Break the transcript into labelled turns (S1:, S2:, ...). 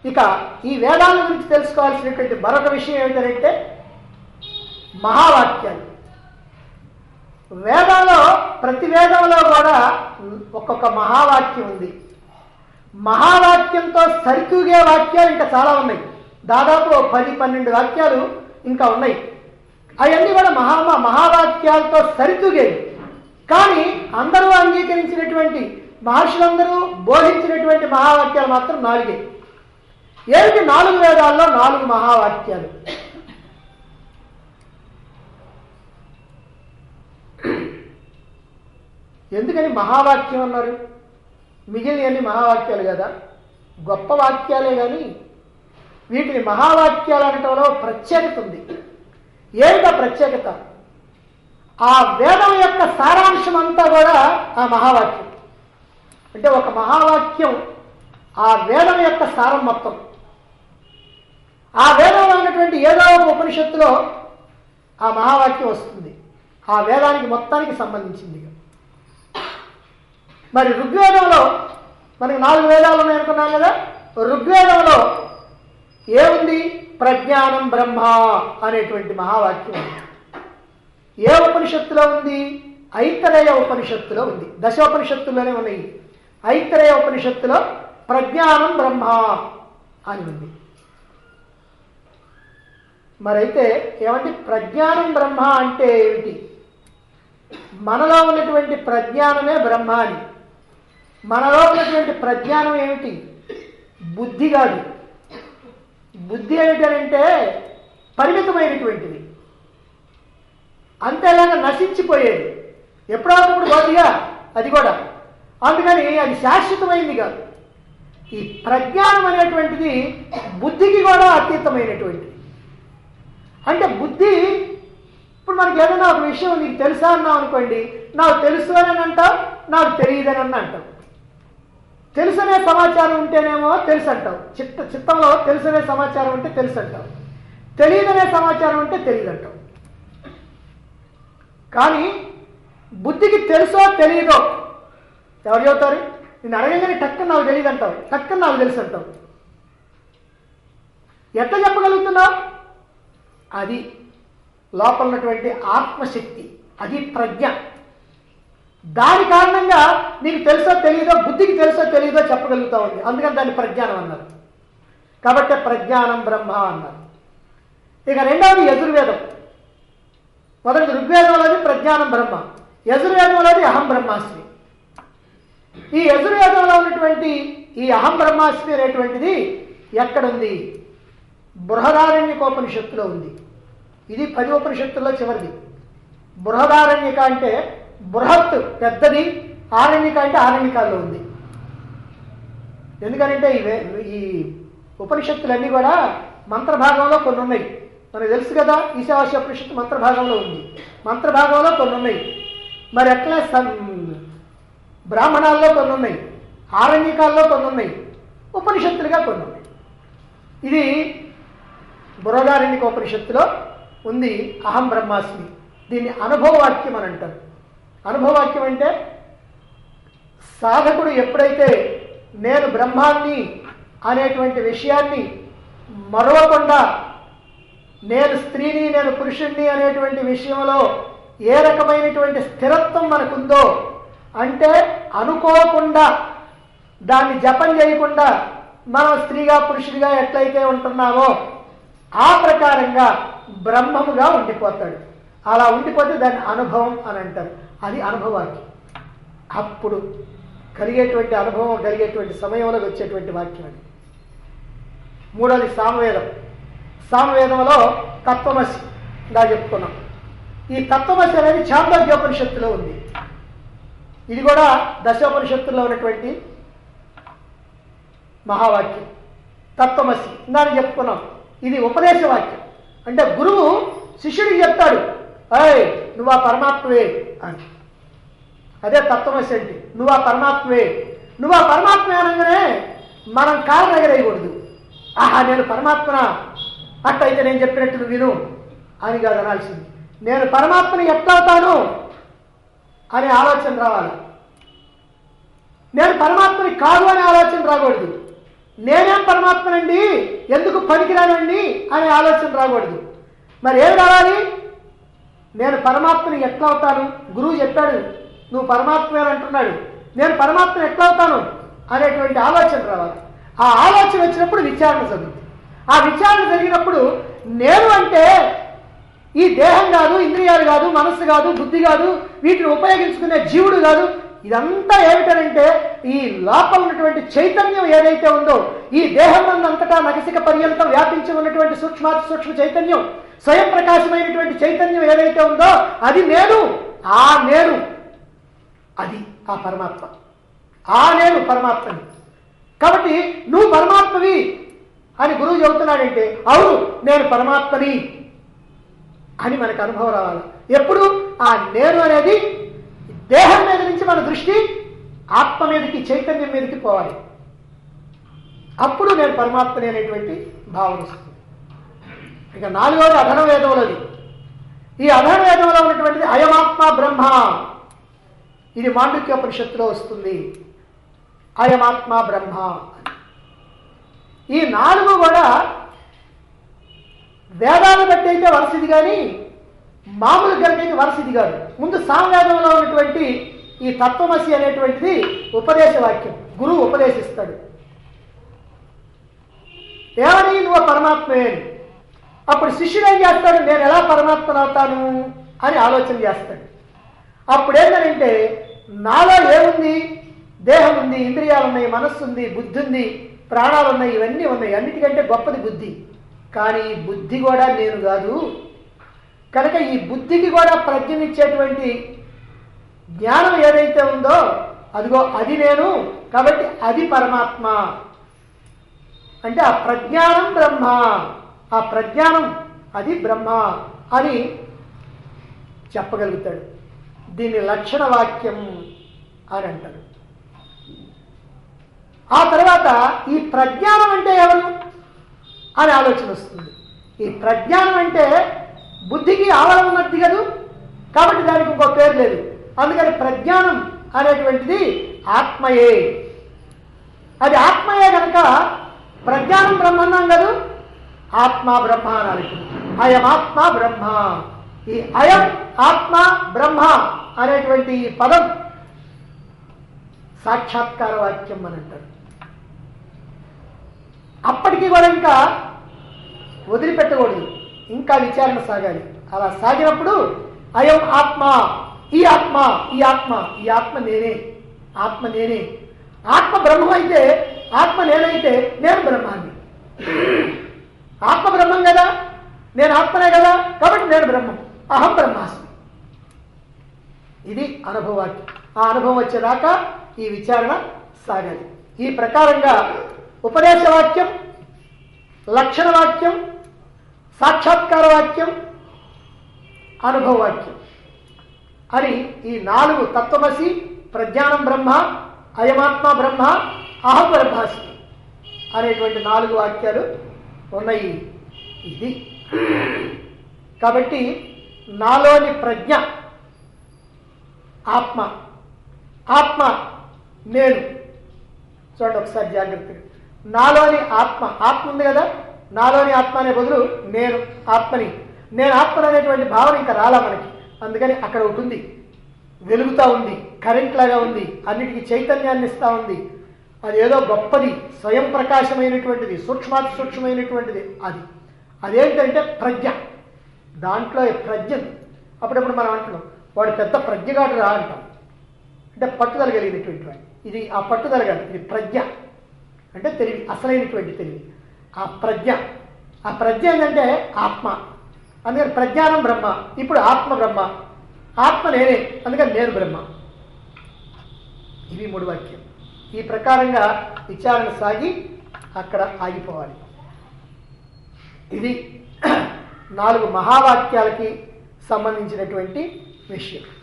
S1: ఇక ఈ వేదాల గురించి తెలుసుకోవాల్సినటువంటి మరొక విషయం ఏమిటంటే మహావాక్యాలు వేదంలో ప్రతి వేదంలో కూడా ఒక్కొక్క మహావాక్యం ఉంది మహావాక్యంతో సరితూగే వాక్యాలు ఇంకా చాలా ఉన్నాయి దాదాపు ఓ పది పన్నెండు వాక్యాలు ఇంకా ఉన్నాయి అవన్నీ కూడా మహా మహావాక్యాలతో సరితూగేవి కానీ అందరూ అంగీకరించినటువంటి మహర్షులందరూ బోధించినటువంటి మహావాక్యాలు మాత్రం నాలుగే ఏమిటి నాలుగు వేదాల్లో నాలుగు మహావాక్యాలు ఎందుకని మహావాక్యం అన్నారు మిగిలినవన్నీ మహావాక్యాలు కదా గొప్ప వాక్యాలే కానీ వీటిని మహావాక్యాలు అనటంలో ప్రత్యేకత ఉంది ఏమిటా ప్రత్యేకత ఆ వేదం యొక్క సారాంశం అంతా కూడా ఆ మహావాక్యం అంటే ఒక మహావాక్యం ఆ వేదం యొక్క సారం మొత్తం ఆ వేదంలో ఉన్నటువంటి ఏదో ఒక ఉపనిషత్తులో ఆ మహావాక్యం వస్తుంది ఆ వేదానికి మొత్తానికి సంబంధించింది మరి ఋగ్వేదంలో మనకి నాలుగు వేదాలు ఉన్నాయనుకున్నాం కదా ఋగ్వేదంలో ఏముంది ప్రజ్ఞానం బ్రహ్మ అనేటువంటి మహావాక్యం ఉంది ఏ ఉపనిషత్తులో ఉంది ఐతరేయ ఉపనిషత్తులో ఉంది దశోపనిషత్తుల్లోనే ఉన్నాయి ఐతరేయ ఉపనిషత్తులో ప్రజ్ఞానం బ్రహ్మ అని ఉంది మరైతే ఏమంటే ప్రజ్ఞానం బ్రహ్మ అంటే ఏమిటి మనలో ఉన్నటువంటి ప్రజ్ఞానమే బ్రహ్మ అని మనలో ఉన్నటువంటి ప్రజ్ఞానం ఏమిటి బుద్ధి కాదు బుద్ధి ఏమిటంటే పరిమితమైనటువంటిది అంతేలాగా నశించిపోయేది ఎప్పుడో ఒకప్పుడు పోతుందిగా అది కూడా అందుకని అది శాశ్వతమైంది కాదు ఈ ప్రజ్ఞానం అనేటువంటిది బుద్ధికి కూడా అతీతమైనటువంటిది అంటే బుద్ధి ఇప్పుడు మనకి ఏదైనా ఒక విషయం నీకు తెలుసా అన్నావు అనుకోండి నాకు తెలుసు అని అంటావు నాకు తెలియదని అని అంటావు తెలుసనే సమాచారం ఉంటేనేమో తెలుసు అంటావు చిత్త చిత్తంలో తెలుసనే సమాచారం ఉంటే తెలుసు అంటావు తెలియదనే సమాచారం ఉంటే తెలియదు అంటావు కానీ బుద్ధికి తెలుసో తెలియదో ఎవరు చెబుతారు నేను అడగగానే టక్కన నాకు తెలియదు అంటావు టక్కన నాకు తెలుసు అంటావు ఎట్లా చెప్పగలుగుతున్నావు అది లోపల ఉన్నటువంటి ఆత్మశక్తి అది ప్రజ్ఞ దాని కారణంగా నీకు తెలుసో తెలియదో బుద్ధికి తెలుసో తెలియదో చెప్పగలుగుతా ఉంది అందుకని దాన్ని ప్రజ్ఞానం అన్నారు కాబట్టి ప్రజ్ఞానం బ్రహ్మ అన్నారు ఇక రెండవది యజుర్వేదం మొదటి ఋగ్వేదంలోది ప్రజ్ఞానం బ్రహ్మ యజుర్వేదంలోది అహం బ్రహ్మాస్మి ఈ యజుర్వేదంలో ఉన్నటువంటి ఈ అహం బ్రహ్మాస్మి అనేటువంటిది ఎక్కడుంది బృహదారణ్యకోపనిషత్తులో ఉంది ఇది పది ఉపనిషత్తుల్లో చివరిది బృహదారణ్యక అంటే బృహత్ పెద్దది ఆరణ్యక అంటే ఆరణ్యకాల్లో ఉంది ఎందుకనంటే ఈ వే- ఈ ఉపనిషత్తులన్నీ కూడా మంత్రభాగంలో కొన్ని ఉన్నాయి మనకు తెలుసు కదా ఈశావాస్య ఉపనిషత్తు మంత్రభాగంలో ఉంది మంత్రభాగంలో కొన్ని ఉన్నాయి మరి ఎట్లా సం- బ్రాహ్మణాల్లో కొన్ని ఉన్నాయి ఆరణ్యకాల్లో కొన్ని ఉన్నాయి ఉపనిషత్తులుగా కొన్ని ఉన్నాయి ఇది బురదారణ్యక ఉపనిషత్తులో ఉంది అహం బ్రహ్మాస్మి దీన్ని అనుభవవాక్యం అని అంటారు అనుభవవాక్యం అంటే సాధకుడు ఎప్పుడైతే నేను బ్రహ్మాన్ని అనేటువంటి విషయాన్ని మరవకుండా నేను స్త్రీని నేను పురుషుణ్ణి అనేటువంటి విషయంలో ఏ రకమైనటువంటి స్థిరత్వం మనకుందో అంటే అనుకోకుండా దాన్ని జపం చేయకుండా మనం స్త్రీగా పురుషుడిగా ఎట్లయితే ఉంటున్నామో ఆ ప్రకారంగా బ్రహ్మముగా ఉండిపోతాడు అలా ఉండిపోతే దాన్ని అనుభవం అని అంటారు అది అనుభవానికి అప్పుడు కలిగేటువంటి అనుభవం కలిగేటువంటి సమయంలో వచ్చేటువంటి వాక్యం అది మూడోది సామవేదం సామవేదంలో తత్వమసి ఇలా చెప్పుకున్నాం ఈ తత్వమసి అనేది చాందోగ్యోపనిషత్తులో ఉంది ఇది కూడా దశోపనిషత్తుల్లో ఉన్నటువంటి మహావాక్యం తత్వమసి ఇందాక చెప్పుకున్నాం ఇది ఉపదేశ వాక్యం అంటే గురువు శిష్యుడికి చెప్తాడు అయ్ నువ్వు ఆ పరమాత్మవే అని అదే తత్వమసి అంటే నువ్వు ఆ పరమాత్మవే నువ్వు ఆ పరమాత్మ అనగానే మనం కాళ్ళ దగ్గర వేయకూడదు ఆహా నేను పరమాత్మన అట్టయితే నేను చెప్పినట్టు నువ్వు విను అని కాదు అనాల్సింది నేను పరమాత్మని ఎట్లా అవుతాను అనే ఆలోచన రావాలి నేను పరమాత్మని కాదు అనే ఆలోచన రాకూడదు నేనేం పరమాత్మనండి ఎందుకు పనికిరానండి అనే ఆలోచన రాకూడదు మరి ఏం రావాలి నేను పరమాత్మని ఎట్లా అవుతాను గురువు చెప్పాడు నువ్వు పరమాత్మే అని అంటున్నాడు నేను పరమాత్మని ఎట్లా అవుతాను అనేటువంటి ఆలోచన రావాలి ఆ ఆలోచన వచ్చినప్పుడు విచారణ జరుగుతుంది ఆ విచారణ జరిగినప్పుడు నేను అంటే ఈ దేహం కాదు ఇంద్రియాలు కాదు మనస్సు కాదు బుద్ధి కాదు వీటిని ఉపయోగించుకునే జీవుడు కాదు ఇదంతా ఏమిటనంటే ఈ లోపల ఉన్నటువంటి చైతన్యం ఏదైతే ఉందో ఈ దేహం అంతటా నగసిక పర్యంతం వ్యాపించి ఉన్నటువంటి సూక్ష్మాతి సూక్ష్మ చైతన్యం స్వయం ప్రకాశమైనటువంటి చైతన్యం ఏదైతే ఉందో అది నేను ఆ నేను అది ఆ పరమాత్మ ఆ నేను పరమాత్మని కాబట్టి నువ్వు పరమాత్మవి అని గురువు చెబుతున్నాడంటే అవును నేను పరమాత్మని అని మనకు అనుభవం రావాలి ఎప్పుడు ఆ నేను అనేది దేహం మీద నుంచి మన దృష్టి ఆత్మ మీదకి చైతన్యం మీదకి పోవాలి అప్పుడు నేను పరమాత్మని అనేటువంటి భావన వస్తుంది ఇక నాలుగవది అధన వేదంలోది ఈ అధన వేదంలో ఉన్నటువంటిది అయమాత్మ బ్రహ్మ ఇది మాండుక్యోపనిషత్తులో వస్తుంది అయమాత్మ బ్రహ్మ ఈ నాలుగు కూడా వేదాలను బట్టి అయితే వరసిది కానీ మామూలు గరికైతే వరసిది కాదు ముందు సామవేదంలో ఉన్నటువంటి ఈ తత్వమసి అనేటువంటిది ఉపదేశ వాక్యం గురువు ఉపదేశిస్తాడు ఏమని నువ్వు పరమాత్మే అని అప్పుడు శిష్యుడు ఏం చేస్తాడు నేను ఎలా పరమాత్మను అవుతాను అని ఆలోచన చేస్తాడు అప్పుడు ఏంటంటే నాలో ఏముంది దేహం ఉంది ఇంద్రియాలు ఉన్నాయి మనస్సు ఉంది బుద్ధి ఉంది ప్రాణాలు ఉన్నాయి ఇవన్నీ ఉన్నాయి అన్నిటికంటే గొప్పది బుద్ధి కానీ ఈ బుద్ధి కూడా నేను కాదు కనుక ఈ బుద్ధికి కూడా ప్రజ్ఞనిచ్చేటువంటి జ్ఞానం ఏదైతే ఉందో అదిగో అది నేను కాబట్టి అది పరమాత్మ అంటే ఆ ప్రజ్ఞానం బ్రహ్మ ఆ ప్రజ్ఞానం అది బ్రహ్మ అని చెప్పగలుగుతాడు దీన్ని లక్షణ వాక్యం అని అంటారు ఆ తర్వాత ఈ ప్రజ్ఞానం అంటే ఎవరు అని ఆలోచన వస్తుంది ఈ ప్రజ్ఞానం అంటే బుద్ధికి ఆవరణ ఉన్నది కదూ కాబట్టి దానికి ఇంకో పేరు లేదు అందుకని ప్రజ్ఞానం అనేటువంటిది ఆత్మయే అది ఆత్మయే కనుక ప్రజ్ఞానం బ్రహ్మ అన్నాం కదూ ఆత్మ బ్రహ్మ అనాలి అయం ఆత్మ బ్రహ్మ ఈ అయం ఆత్మ బ్రహ్మ అనేటువంటి ఈ పదం సాక్షాత్కార వాక్యం అని అంటారు అప్పటికి కూడా ఇంకా వదిలిపెట్టకూడదు ఇంకా విచారణ సాగాలి అలా సాగినప్పుడు అయం ఆత్మ ఈ ఆత్మ ఈ ఆత్మ ఈ ఆత్మ నేనే ఆత్మ నేనే ఆత్మ బ్రహ్మం అయితే ఆత్మ నేనైతే నేను బ్రహ్మాన్ని ఆత్మ బ్రహ్మం కదా నేను ఆత్మనే కదా కాబట్టి నేను బ్రహ్మం అహం బ్రహ్మాస్మి ఇది అనుభవాక్యం ఆ అనుభవం వచ్చేదాకా ఈ విచారణ సాగాలి ఈ ప్రకారంగా ఉపదేశవాక్యం లక్షణ వాక్యం సాక్షాత్కార వాక్యం అనుభవ వాక్యం అని ఈ నాలుగు తత్వమసి ప్రజ్ఞానం బ్రహ్మ అయమాత్మ బ్రహ్మ అహం బ్రహ్మాస్మి అనేటువంటి నాలుగు వాక్యాలు ఉన్నాయి ఇది కాబట్టి నాలోని ప్రజ్ఞ ఆత్మ ఆత్మ నేను చూడండి ఒకసారి జాగ్రత్తగా నాలోని ఆత్మ ఆత్మ ఉంది కదా నాలోని ఆత్మ అనే బదులు నేను ఆత్మని నేను ఆత్మని అనేటువంటి భావన ఇంకా రాలా మనకి అందుకని అక్కడ ఒకటి ఉంది వెలుగుతూ ఉంది కరెంట్ లాగా ఉంది అన్నిటికీ చైతన్యాన్ని ఇస్తూ ఉంది అది ఏదో గొప్పది స్వయం ప్రకాశమైనటువంటిది సూక్ష్మాతి సూక్ష్మమైనటువంటిది అది అదేంటంటే ప్రజ్ఞ దాంట్లో ఈ ప్రజ్ఞ అప్పుడప్పుడు మనం అంటున్నాం వాడు పెద్ద ప్రజ్ఞగాడు రా అంటాం అంటే పట్టుదల కలిగినటువంటి వాడు ఇది ఆ పట్టుదల కాదు ఇది ప్రజ్ఞ అంటే తెలివి అసలైనటువంటి తెలివి ఆ ప్రజ్ఞ ఆ ప్రజ్ఞ ఏంటంటే ఆత్మ అందుకని ప్రజ్ఞానం బ్రహ్మ ఇప్పుడు ఆత్మ బ్రహ్మ ఆత్మ నేనే అందుకని నేను బ్రహ్మ ఇవి మూడు వాక్యం ఈ ప్రకారంగా విచారణ సాగి అక్కడ ఆగిపోవాలి ఇది నాలుగు మహావాక్యాలకి సంబంధించినటువంటి విషయం